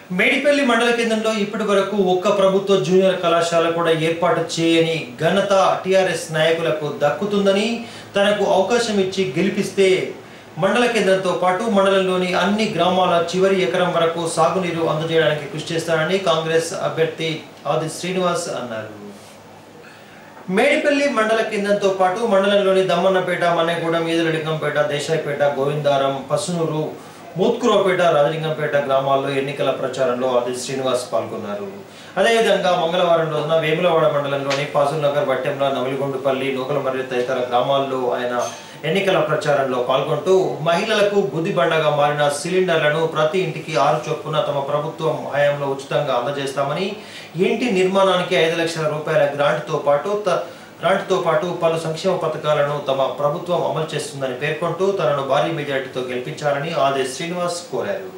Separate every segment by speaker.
Speaker 1: మేడిపల్లి మండల కేంద్రంలో ఇప్పటి వరకు ఒక్క ప్రభుత్వ జూనియర్ కళాశాల కూడా ఏర్పాటు చేయని ఘనత టిఆర్ఎస్ నాయకులకు దక్కుతుందని తనకు అవకాశం ఇచ్చి గెలిపిస్తే మండల కేంద్రంతో పాటు మండలంలోని అన్ని గ్రామాల చివరి ఎకరం వరకు సాగునీరు అందజేయడానికి కృషి చేస్తానని కాంగ్రెస్ అభ్యర్థి ఆది శ్రీనివాస్ అన్నారు మేడిపల్లి మండల కేంద్రంతో పాటు మండలంలోని దమ్మన్నపేట మన్నెగూడెం ఈదులలింగంపేట దేశాయిపేట గోవిందారం పసునూరు మూత్కురవపేట రాజలింగంపేట గ్రామాల్లో ఎన్నికల ప్రచారంలో ఆది శ్రీనివాస్ పాల్గొన్నారు అదేవిధంగా మంగళవారం రోజున వేములవాడ మండలంలోని పాజుల్ నగర్ బట్టెంల నవలిగొండుపల్లి నూకలమర్రి తదితర గ్రామాల్లో ఆయన ఎన్నికల ప్రచారంలో పాల్గొంటూ మహిళలకు బుద్ధిబండగా మారిన సిలిండర్లను ప్రతి ఇంటికి ఆరు చొప్పున తమ ప్రభుత్వం హయాంలో ఉచితంగా అందజేస్తామని ఇంటి నిర్మాణానికి ఐదు లక్షల రూపాయల గ్రాంట్తో పాటు త- గ్రాంట్తో పాటు పలు సంక్షేమ పథకాలను తమ ప్రభుత్వం అమలు చేస్తుందని పేర్కొంటూ తనను భారీ మెజారిటీతో గెలిపించాలని ఆదే శ్రీనివాస్ కోరారు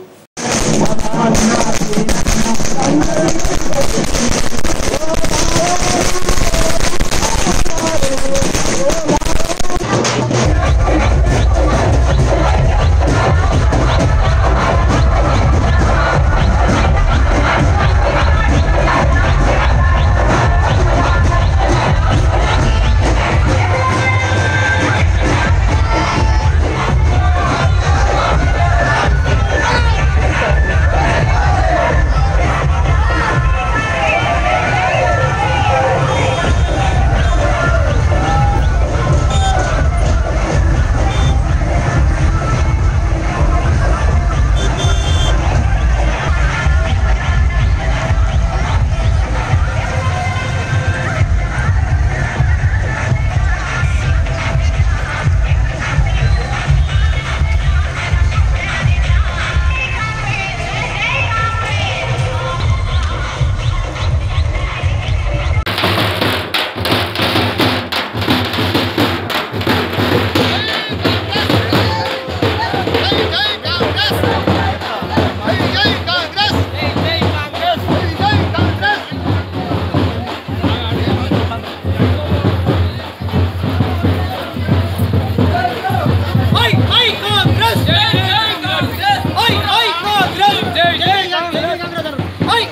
Speaker 2: Ay, ay, Congress! Jai, jai, Congress! Ay, ay, Congress! Jai, jai, Congress! Ay,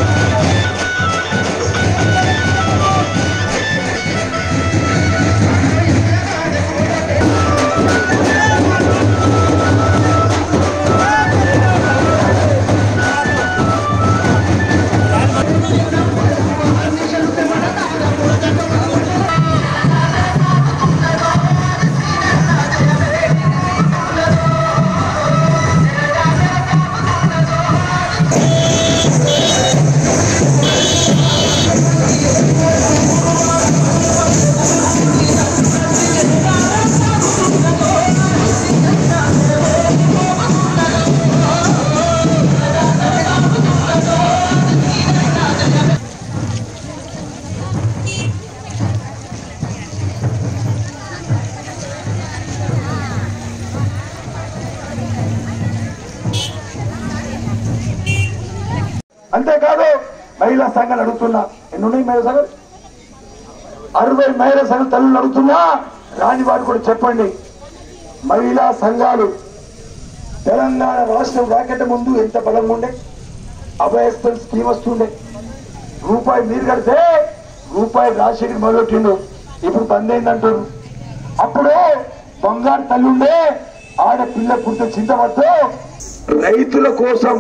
Speaker 3: అంతేకాదు మహిళా సంఘాలు అడుగుతున్నా ఎన్ని ఉన్నాయి మహిళా సంఘాలు అరవై మహిళా సంఘం తల్లులు అడుగుతున్నా రాని వారు కూడా చెప్పండి మహిళా సంఘాలు తెలంగాణ రాష్ట్రం రాకట ముందు ఎంత బలంగా ఉండే అభయస్థం స్కీమ్ వస్తుండే రూపాయి మీరు కడితే రూపాయి రాజశేఖర్ మొదలెట్టిండు ఇప్పుడు బంద్ అయిందంటారు అప్పుడు బంగారు తల్లి ఉండే ఆడపిల్ల పుట్టిన చింతపడుతూ రైతుల కోసం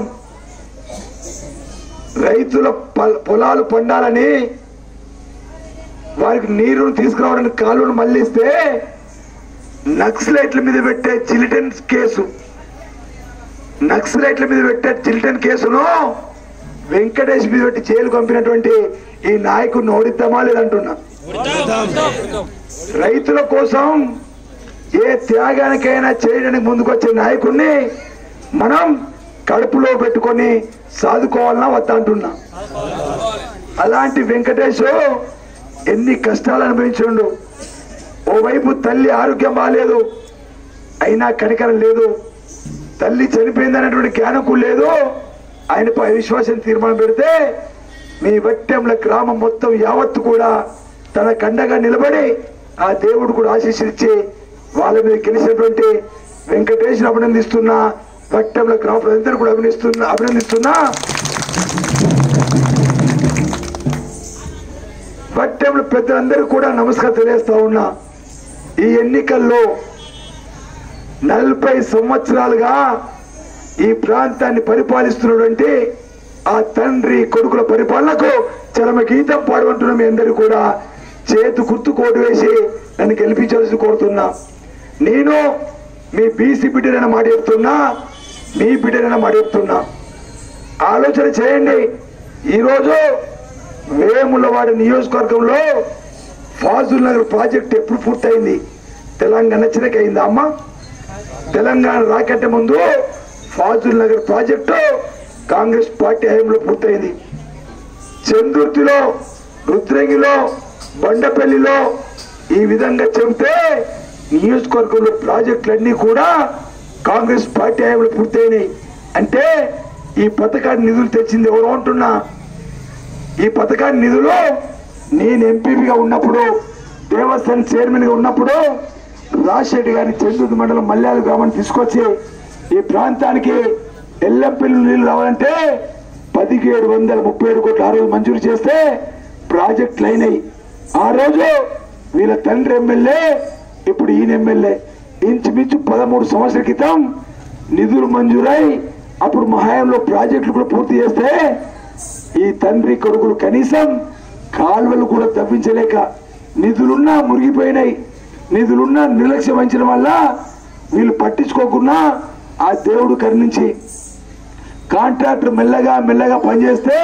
Speaker 3: రైతుల ప- పొలాలు పండాలని వారికి నీరును తీసుకురావడానికి కాలువను మళ్లిస్తే నక్సలైట్ల మీద పెట్టే చిలిటన్ కేసు నక్సలైట్ల మీద పెట్టే చిలిటన్ కేసును వెంకటేష్ మీద పెట్టి జైలు పంపినటువంటి ఈ నాయకుడిని ఓడిద్దామా లేదంటున్నా రైతుల కోసం ఏ త్యాగానికైనా చేయడానికి ముందుకొచ్చే నాయకుడిని మనం కడుపులో పెట్టుకొని సాదుకోవాలన్నా వద్దా అంటున్నా అలాంటి వెంకటేష్ ఎన్ని కష్టాలు అనుభవించుండు ఓవైపు తల్లి ఆరోగ్యం బాగాలేదు అయినా కనికరం లేదు తల్లి చనిపోయిందనేటువంటి జ్ఞానం కూడా లేదు ఆయనపై విశ్వాసం తీర్మానం పెడితే మీ వట్టెంల గ్రామం మొత్తం యావత్తు కూడా తన కండగా నిలబడి ఆ దేవుడు కూడా ఆశీస్సిచ్చి వాళ్ళ మీద గెలిచినటువంటి వెంకటేశ్వర అభినందిస్తున్నా వట్టెంల గ్రామ ప్రజలందరూ కూడా అభినందిస్తున్నా అభినందిస్తున్నా పట్టెంలో పెద్దలందరూ కూడా నమస్కారం తెలియజేస్తా ఉన్నా ఈ ఎన్నికల్లో నలభై సంవత్సరాలుగా ఈ ప్రాంతాన్ని పరిపాలిస్తున్నటువంటి ఆ తండ్రి కొడుకుల పరిపాలనకు చరమ గీతం పాడమంటున్న మీ అందరూ కూడా చేతు గుర్తు కోటు వేసి నన్ను గెలిపించాల్సి కోరుతున్నా నేను మీ బీసీ బిడ్డనైనా మాట చెప్తున్నా మీ బిడ్డనైనా మాట చెప్తున్నా ఆలోచన చేయండి ఈరోజు వేములవాడ నియోజకవర్గంలో ఫాజుల్ నగర్ ప్రాజెక్ట్ ఎప్పుడు పూర్తయింది తెలంగాణ చిరక అయిందా అమ్మా తెలంగాణ రాకంటే ముందు ఫాజుల్ నగర్ ప్రాజెక్టు కాంగ్రెస్ పార్టీ హయాంలో పూర్తయింది చందుర్తిలో రుద్రంగిలో బండపల్లిలో ఈ విధంగా చెబితే నియోజకవర్గంలో ప్రాజెక్టులన్నీ కూడా కాంగ్రెస్ పార్టీ హయాంలో పూర్తయినాయి అంటే ఈ పథకాన్ని నిధులు తెచ్చింది ఎవరు అంటున్నా ఈ పథకాన్ని నిధులు నేను ఎంపీగా ఉన్నప్పుడు దేవస్థానం చైర్మన్ గా ఉన్నప్పుడు రాజశేఖర్ గారి చంద్రుడి మండలం మల్యాల గ్రామాన్ని తీసుకొచ్చి ఈ ప్రాంతానికి ఎల్లంపల్లి నీళ్లు రావాలంటే పదిహేడు వందల ముప్పై ఏడు కోట్ల ఆ రోజు మంజూరు చేస్తే ప్రాజెక్టులు అయినాయి ఆ రోజు వీళ్ళ తండ్రి ఎమ్మెల్యే ఇప్పుడు ఈయన ఎమ్మెల్యే ఇంచుమించు పదమూడు సంవత్సరాల క్రితం నిధులు మంజూరై అప్పుడు మహాయంలో ప్రాజెక్టులు కూడా పూర్తి చేస్తే ఈ తండ్రి కొడుకులు కనీసం కాల్వలు కూడా తప్పించలేక నిధులున్నా మురిగిపోయినాయి నిధులున్నా నిర్లక్ష్యం వహించడం వల్ల వీళ్ళు పట్టించుకోకుండా ఆ దేవుడు కరుణించి కాంట్రాక్టర్ మెల్లగా మెల్లగా పనిచేస్తే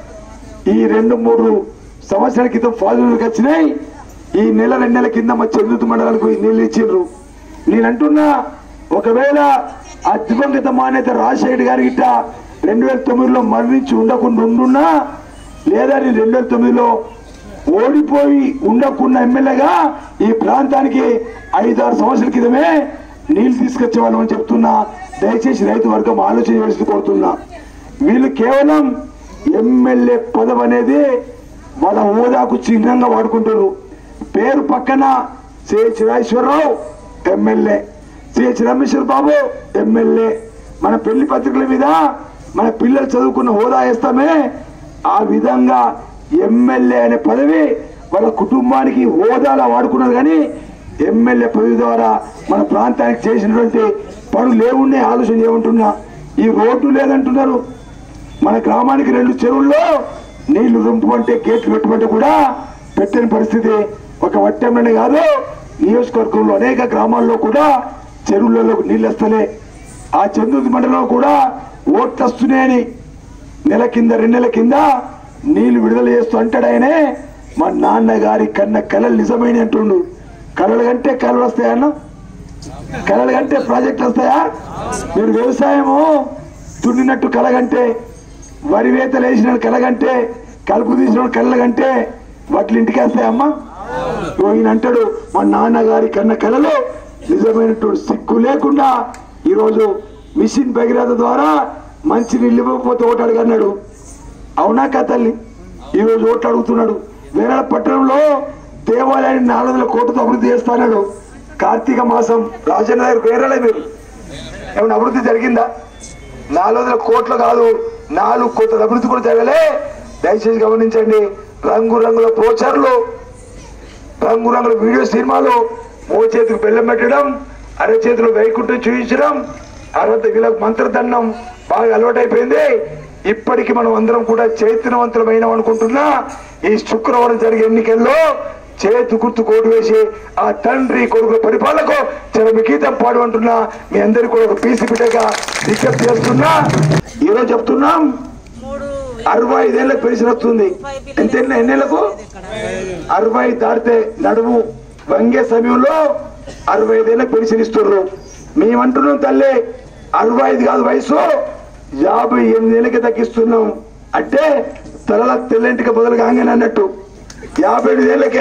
Speaker 3: ఈ రెండు మూడు సంవత్సరాల క్రితం ఫాజులకు వచ్చినాయి ఈ నెల రెండు నెలల కింద మా చంద్రుతు మండలానికి నీళ్ళు ఇచ్చిండ్రు నేను అంటున్నా ఒకవేళ ఆ దివంగత మాన్యత రాజశేఖర్ గారి గిట్ట రెండు వేల తొమ్మిదిలో మరణించి ఉండకుండా ఉండున్నా లేదా నేను రెండు వేల తొమ్మిదిలో ఓడిపోయి ఉండకుండా ఎమ్మెల్యేగా ఈ ప్రాంతానికి ఐదారు సంవత్సరాల క్రితమే నీళ్లు తీసుకొచ్చే వాళ్ళం అని చెప్తున్నా దయచేసి రైతు వర్గం ఆలోచన చేసి కోరుతున్నా వీళ్ళు కేవలం ఎమ్మెల్యే పదవి అనేది వాళ్ళ హోదాకు చిహ్నంగా వాడుకుంటారు పేరు పక్కన CH Rajeshwara Rao MLA CH Rameshwar Babu MLA మన పెళ్లి పత్రికల మీద మన పిల్లలు చదువుకున్న హోదా వేస్తామే ఆ విధంగా ఎమ్మెల్యే అనే పదవి వాళ్ళ కుటుంబానికి హోదాలా వాడుకున్నారు కానీ ఎమ్మెల్యే పదవి ద్వారా మన ప్రాంతానికి చేసినటువంటి పనులు లేవుండే ఆలోచన ఏమంటున్నా ఈ రోడ్డు లేదంటున్నారు మన గ్రామానికి రెండు చెరువుల్లో నీళ్లు రుంపమంటే గేట్లు పెట్టమంటే కూడా పెట్టని పరిస్థితి ఒక వట్టెంలోనే కాదు నియోజకవర్గంలో అనేక గ్రామాల్లో కూడా చెరువులలో నీళ్ళు వస్తలే ఆ చంద్రుడి మండలంలో కూడా ఓట్లు వస్తున్నాయని నెల కింద రెండు నెలల కింద నీళ్లు విడుదల చేస్తూ అంటాడు ఆయనే మా నాన్నగారి కన్న కళలు నిజమైన అంటుండు కళలు కంటే కళలు వస్తాయన్న కళలు కంటే ప్రాజెక్టులు వస్తాయా మీరు వ్యవసాయము దున్నినట్టు కలగంటే వరి వేతలు వేసిన కలగంటే కలుపు తీసిన కళ్ళగంటే వాటి ఇంటికి వస్తాయమ్మా ఓ ఈయన అంటాడు మా నాన్నగారి కన్న కళలు నిజమైనటువంటి సిగ్గు లేకుండా ఈరోజు మిషన్ భగీరథ ద్వారా మంచి నీళ్ళు ఇవ్వకపోతే ఓటు అడిగన్నాడు అవునా కా తల్లి ఈరోజు ఓట్లు అడుగుతున్నాడు వేరే పట్టణంలో దేవాలయాన్ని నాలుగు వందల కోట్లతో అభివృద్ధి చేస్తాడు కార్తీక మాసం రాజన్న దగ్గర పేరలే మీరు ఏమైనా అభివృద్ధి జరిగిందా నాలుగు వందల కోట్లు కాదు నాలుగు కోట్ల అభివృద్ధి కూడా జరగలే దయచేసి గమనించండి రంగు రంగుల పోచర్లు రంగు రంగుల వీడియో సినిమాలు ఓ చేతికి బెల్లం పెట్టడం అర చేతిలో వైకుంఠం చూపించడం అరవై వీళ్ళకి మంత్రదండం బాగా అలవాటైపోయింది ఇప్పటికి మనం అందరం కూడా చైతన్యవంతులమైన అనుకుంటున్నా ఈ శుక్రవారం జరిగే ఎన్నికల్లో చేతు గుర్తు కోటు వేసి ఆ తండ్రి కొడుకు పరిపాలనకు చిన్న గీతం పాడమంటున్నా మీ అందరికీ కూడా ఒక పీసి బిడ్డగా విజ్ఞప్తి చేస్తున్నా ఈరోజు చెప్తున్నాం అరవై ఐదేళ్ళ పెన్షన్ వస్తుంది ఎంత ఎన్నేళ్లకు అరవై దాటితే నడుము వంగే సమయంలో అరవై ఐదేళ్ళకి పెన్షన్ ఇస్తున్నారు మేమంటున్నాం తల్లి అరవై ఐదు కాదు వయసు యాభై ఎనిమిది ఏళ్ళకి తగ్గిస్తున్నాం అంటే తలల తెల్లంటికి బదులు కాగానే అన్నట్టు యాభై ఎనిమిది ఏళ్ళకే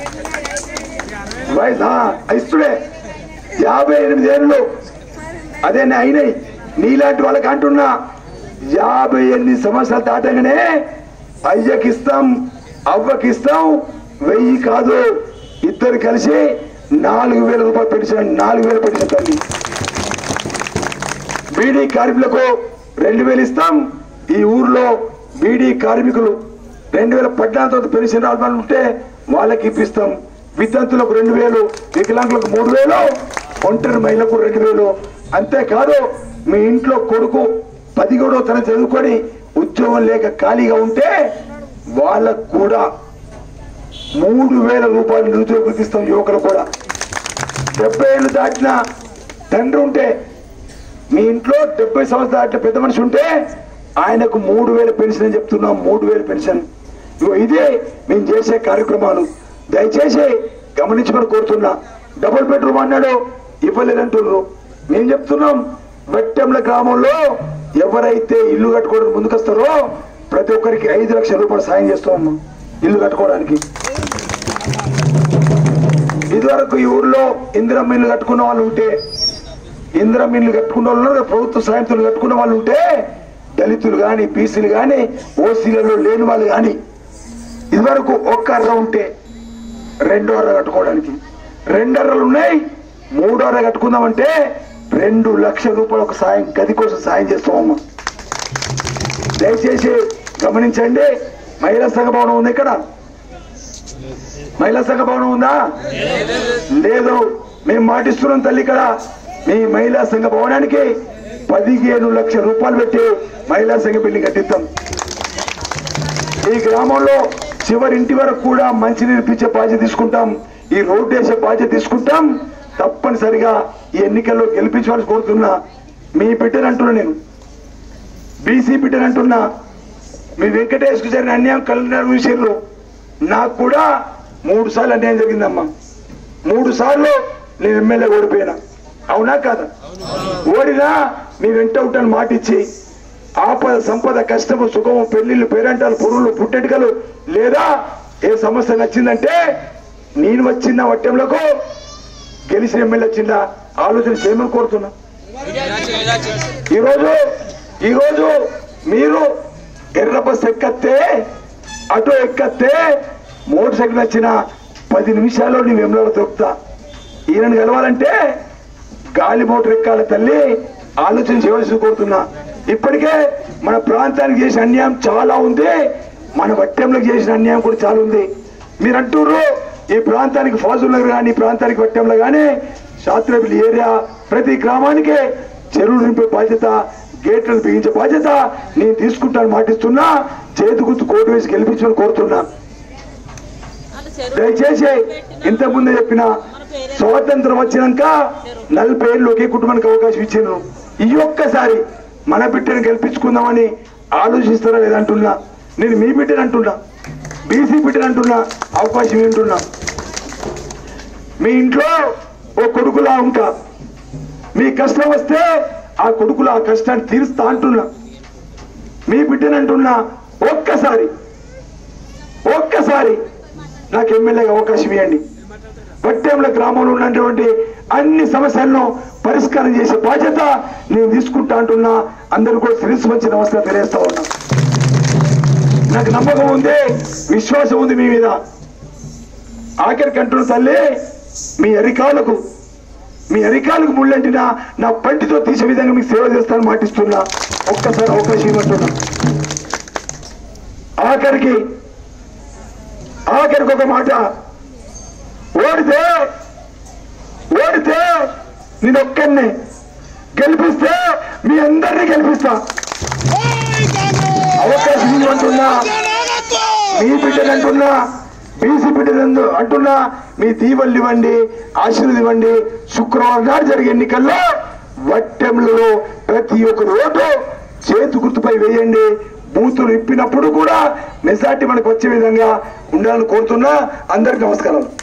Speaker 3: వయసు ఆ, ఇస్తుడే యాభై ఎనిమిది ఏళ్ళు అదే నే అయినాయి నీలాంటి వాళ్ళకి అంటున్నా యాభై ఎనిమిది సంవత్సరాలు దాటగానే అయ్యకి ఇస్తాం అవ్వకి ఇస్తాం వెయ్యి కాదు ఇద్దరు కలిసి నాలుగు వేల రూపాయలు పెన్షన్ నాలుగు వేలు పెన్షన్ తల్లి బీడీ కార్మికులకు రెండు వేలు ఇస్తాం ఈ ఊర్లో బీడీ కార్మికులు రెండు వేల పద్నాలుగు పెన్షన్ రావాలని ఉంటే వాళ్ళకి ఇప్పిస్తాం విద్యార్థులకు రెండు వేలు వికలాంగులకు మూడు వేలు ఒంటరి మహిళలకు రెండు వేలు అంతేకాదు మీ ఇంట్లో కొడుకు పదిహేడో తన చదువుకొని ఉద్యోగం లేక ఖాళీగా ఉంటే వాళ్ళకు కూడా మూడు వేల రూపాయలు నిరుద్యోగులకు ఇస్తాం యువకులు కూడా డెబ్బై ఏళ్ళు దాటిన తండ్రి ఉంటే మీ ఇంట్లో డెబ్బై సంవత్సరాలు దాటిన పెద్ద మనిషి ఉంటే ఆయనకు మూడు వేల పెన్షన్ అని చెప్తున్నాం మూడు వేల పెన్షన్ ఇగో ఇదే మేము చేసే కార్యక్రమాలు దయచేసి గమనించమని కోరుతున్నా డబుల్ బెడ్రూమ్ అన్నాడు ఇవ్వలేదంటున్నారు మేము చెప్తున్నాం వెట్టెంల గ్రామంలో ఎవరైతే ఇల్లు కట్టుకోవడానికి ముందుకొస్తారో ప్రతి ఒక్కరికి ఐదు లక్షల రూపాయలు సాయం చేస్తాం ఇల్లు కట్టుకోవడానికి ఇదివరకు ఈ ఊర్లో ఇందిరమ్మ ఇల్లు కట్టుకున్న వాళ్ళు ఉంటే ఇందిరమ్మ ఇల్లు కట్టుకున్న వాళ్ళు ఉన్నారు కదా, ప్రభుత్వ సాయంతో కట్టుకున్న వాళ్ళు ఉంటే దళితులు కానీ బీసీలు కానీ ఓసీలలో లేని వాళ్ళు కానీ ఇదివరకు ఒక్క అర్ర ఉంటే రెండో అర్ర కట్టుకోవడానికి రెండు అర్రలు ఉన్నాయి మూడో అర్ర కట్టుకుందామంటే రెండు లక్షల రూపాయలు ఒక సాయం గది కోసం సాయం చేస్తామమ్మా దయచేసి గమనించండి మహిళా సంఘ భవనం ఉంది ఇక్కడ మహిళా సంఘ భవనం ఉందా లేదు మేము మాటిస్తున్నాం తల్లి ఇక్కడ మీ మహిళా సంఘ భవనానికి పదిహేను లక్షల రూపాయలు పెట్టి మహిళా సంఘ బిల్డింగ్ కట్టిస్తాం ఈ గ్రామంలో చివరి ఇంటి వరకు కూడా మంచినీరు ఇప్పించే బాధ్యత తీసుకుంటాం ఈ రోడ్డు వేసే బాధ్యత తీసుకుంటాం తప్పనిసరిగా ఈ ఎన్నికల్లో గెలిపించవలసి కోరుతున్నా మీ బిడ్డనంటున్నా నేను బీసీ బిడ్డనంటున్నా మీ వెంకటేశ్వర జరిగిన అన్యాయం కలిగిన విషయంలో నాకు కూడా మూడు సార్లు అన్యాయం జరిగిందమ్మా మూడు సార్లు నేను ఎమ్మెల్యే ఓడిపోయినా అవునా కాదా ఓడినా మీ వెంట ఉంటాను మాట ఇచ్చి ఆపద సంపద కష్టము సుఖము పెళ్లిళ్ళు పేరంటాలు పురులు పుట్టెటికలు లేదా ఏ సమస్య నచ్చిందంటే నేను వచ్చిన వట్టెంలకు గెలిచిన ఎమ్మెల్యే వచ్చిందా ఆలోచన చేయమని కోరుతున్నా ఈరోజు ఈరోజు మీరు ఎర్ర బస్ ఎక్కత్తే ఆటో ఎక్కత్తే మోటార్ సైకిల్ వచ్చిన పది నిమిషాల్లో నీ వెమ్లలో దొరుకుతా ఈయనను గెలవాలంటే గాలి మోటార్ ఎక్కాలి తల్లి ఆలోచన చేయవలసి కోరుతున్నా ఇప్పటికే మన ప్రాంతానికి చేసిన అన్యాయం చాలా ఉంది మన వట్టెంలో చేసిన అన్యాయం కూడా చాలా ఉంది మీరు అంటున్నారు ఈ ప్రాంతానికి ఫాజుల్ నగర్ కానీ ఈ ప్రాంతానికి వట్టెంలో కానీ శాస్త్రపల్లి ఏరియా ప్రతి గ్రామానికి చెరువులు నింపే బాధ్యత గేట్లను బిగించే బాధ్యత నేను తీసుకుంటాను మాటిస్తున్నా చేతి గుర్తు కోటు వేసి గెలిపించమని కోరుతున్నా దయచేసి ఇంతకు ముందే చెప్పిన స్వాతంత్రం వచ్చినాక నలభై ఏళ్ళు ఒకే కుటుంబానికి అవకాశం ఇచ్చాను ఈ ఒక్కసారి మన బిడ్డను గెలిపించుకుందామని ఆలోచిస్తారా లేదంటున్నా నేను మీ బిడ్డను అంటున్నా బీసీ బిడ్డను అంటున్నా అవకాశం ఏంటున్నా మీ ఇంట్లో ఓ కొడుకులా ఉంటా మీ కష్టం వస్తే ఆ కొడుకులు ఆ కష్టాన్ని తీరుస్తా అంటున్నా మీ బిడ్డను అంటున్నా ఒక్కసారి ఒక్కసారి నాకు ఎమ్మెల్యేగా అవకాశం ఇవ్వండి వట్టేముల గ్రామంలో ఉన్నటువంటి అన్ని సమస్యలను పరిష్కారం చేసే బాధ్యత నేను తీసుకుంటా అంటున్నా అందరూ కూడా శిరస్సు మంచి నమస్కారం తెలియజేస్తా ఉన్నా నాకు నమ్మకం ఉంది విశ్వాసం ఉంది మీ మీద ఆఖరికి అంటున్న తల్లి మీ అరికాలకు మీ అరికాలకు ముళ్ళంటిన నా పంటితో తీసే విధంగా మీకు సేవ చేస్తానని మాటిస్తున్నా ఒక్కసారి అవకాశం ఇవ్వమంటున్నా ఆఖరికి ఆఖరికి ఒక మాట ఓడితే ఓడితే నేను ఒక్కడిని గెలిపిస్తే మీ అందరినీ గెలిపిస్తా అవకాశం ఇవ్వమంటున్నా మీ బిడ్డనంటున్నా బీసీ బిడ్డలందు అంటున్నా మీ దీవెళ్ళు ఇవ్వండి ఆశీర్వాదం ఇవ్వండి శుక్రవారం నాడు జరిగే ఎన్నికల్లో వట్టెంలలో ప్రతి ఒక్క రోడ్డు చేతు గుర్తుపై వేయండి బూతులు ఇప్పినప్పుడు కూడా మెజార్టీ మనకు వచ్చే విధంగా ఉండాలని కోరుతున్నా అందరికి నమస్కారం